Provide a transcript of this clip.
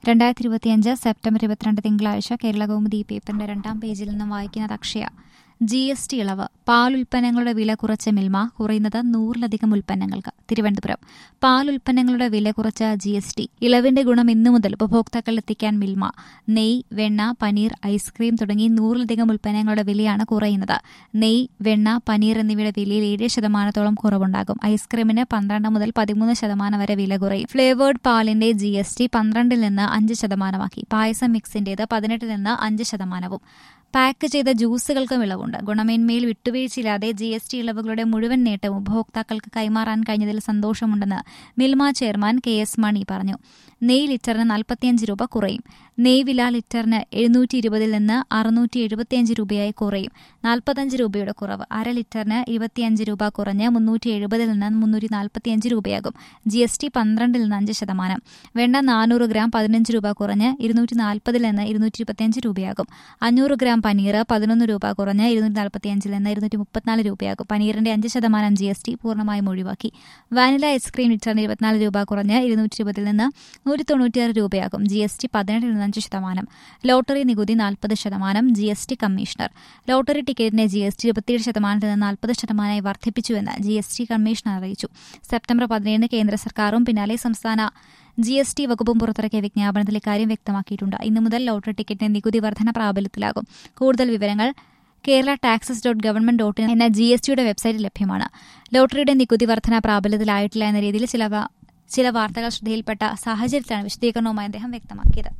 രണ്ടായിരത്തി ഇരുപത്തിയഞ്ച് സെപ്റ്റംബർ ഇരുപത്തിരണ്ട് തിങ്കളാഴ്ച കേരള കൗമുദി പേപ്പറിന്റെ രണ്ടാം പേജിൽ നിന്നും വായിക്കുന്നത് അക്ഷയ ജി എസ് ടി ഇളവ് പാൽ ഉൽപ്പന്നങ്ങളുടെ വില കുറച്ച മിൽമ കുറയുന്നത് നൂറിലധികം ഉൽപ്പന്നങ്ങൾക്ക് തിരുവനന്തപുരം പാൽ ഉൽപ്പന്നങ്ങളുടെ വില കുറച്ച ജി എസ് ടി ഇളവിന്റെ ഗുണം ഇന്നു മുതൽ ഉപഭോക്താക്കളിൽ എത്തിക്കാൻ മിൽമ നെയ് വെണ്ണ പനീർ ഐസ്ക്രീം തുടങ്ങി നൂറിലധികം ഉൽപ്പന്നങ്ങളുടെ വിലയാണ് കുറയുന്നത് നെയ് വെണ്ണ പനീർ എന്നിവയുടെ വിലയിൽ ഏഴ് ശതമാനത്തോളം കുറവുണ്ടാകും ഐസ്ക്രീമിന് പന്ത്രണ്ട് മുതൽ പതിമൂന്ന് ശതമാനം വരെ വില കുറയും ഫ്ലേവേർഡ് പാലിന്റെ ജി എസ് ടി പന്ത്രണ്ടിൽ നിന്ന് അഞ്ച് ശതമാനമാക്കി പായസം മിക്സിന്റേത് പതിനെട്ടിൽ നിന്ന് അഞ്ച് ശതമാനവും പാക്ക് ചെയ്ത ജ്യൂസുകൾക്കും ഇളവുണ്ട് ഗുണമേന്മയിൽ വിട്ടുവീഴ്ചയില്ലാതെ ജി എസ് ടി ഇളവുകളുടെ മുഴുവൻ നേട്ടവും ഉപഭോക്താക്കൾക്ക് കൈമാറാൻ കഴിഞ്ഞതിൽ സന്തോഷമുണ്ടെന്ന് Milma chairman K S Mani പറഞ്ഞു നെയ് ലിറ്ററിന് നാൽപ്പത്തിയഞ്ച് രൂപ കുറയും നെയ് വില ലിറ്ററിന് എഴുന്നൂറ്റി ഇരുപതിൽ നിന്ന് അറുന്നൂറ്റി എഴുപത്തിയഞ്ച് രൂപയായി കുറയും നാൽപ്പത്തഞ്ച് രൂപയുടെ കുറവ് അര ലിറ്ററിന് ഇരുപത്തിയഞ്ച് രൂപ കുറഞ്ഞ് മുന്നൂറ്റി എഴുപതിൽ നിന്ന് മുന്നൂറ്റി നാൽപ്പത്തിയഞ്ച് രൂപയാകും ജി എസ് ടി പന്ത്രണ്ടിൽ നിന്ന് അഞ്ച് ശതമാനം വെണ്ണ നാനൂറ് ഗ്രാം പതിനഞ്ച് രൂപ കുറഞ്ഞ് ഇരുന്നൂറ്റി നാൽപ്പതിൽ നിന്ന് ഇരുന്നൂറ്റി ഇരുപത്തിയഞ്ച് രൂപയാകും അഞ്ഞൂറ് ഗ്രാം പനീർ പതിനൊന്ന് രൂപ കുറഞ്ഞ് ഇരുന്നൂറ്റി നാൽപ്പത്തിയഞ്ചിൽ നിന്ന് ഇരുന്നൂറ്റി മുപ്പത്തിനാല് രൂപയാകും പനീറിന്റെ അഞ്ച് ശതമാനം ജി എസ് ടി പൂർണ്ണമായും ഒഴിവാക്കി വാനില ഐസ്ക്രീം ലിറ്ററിന് ഇരുപത്തിനാല് രൂപ കുറഞ്ഞ് ഇരുന്നൂറ്റി ഇരുപതിൽ നിന്ന് നൂറ്റി തൊണ്ണൂറ്റിയാറ് രൂപയാകും ജി എസ് ടി പതിനെട്ടിൽ നിന്ന് അഞ്ച് ശതമാനം ലോട്ടറി നികുതി നാൽപ്പത് ശതമാനം G S T commissioner lottery ടിക്കറ്റിന്റെ ജി എസ് ടി ഇരുപത്തിയേഴ് ശതമാനത്തിൽ നിന്ന് നാൽപ്പത് ശതമാനമായി വർദ്ധിപ്പിച്ചുവെന്ന് ജി എസ് ടി കമ്മീഷണർ അറിയിച്ചു സെപ്റ്റംബർ പതിനേഴിന് കേന്ദ്ര സർക്കാരും പിന്നാലെ സംസ്ഥാന ജി എസ് ടി വകുപ്പും പുറത്തിറക്കിയ വിജ്ഞാപനത്തിൽ ഇക്കാര്യം വ്യക്തമാക്കിയിട്ടുണ്ട് ഇന്നു മുതൽ ലോട്ടറി ടിക്കറ്റിന്റെ നികുതി വർധന പ്രാബല്യത്തിലാകും കൂടുതൽ വിവരങ്ങൾ Kerala taxes dot government dot in എന്ന ജി എസ് ടിയുടെ വെബ്സൈറ്റിൽ ലഭ്യമാണ് ലോട്ടറിയുടെ നികുതി വർധന പ്രാബല്യത്തിലായിട്ടില്ല എന്ന രീതിയിൽ ചില ചില വാർത്തകൾ ശ്രദ്ധയിൽപ്പെട്ട സാഹചര്യത്തിലാണ് വിശദീകരണവുമായി അദ്ദേഹം വ്യക്തമാക്കിയത്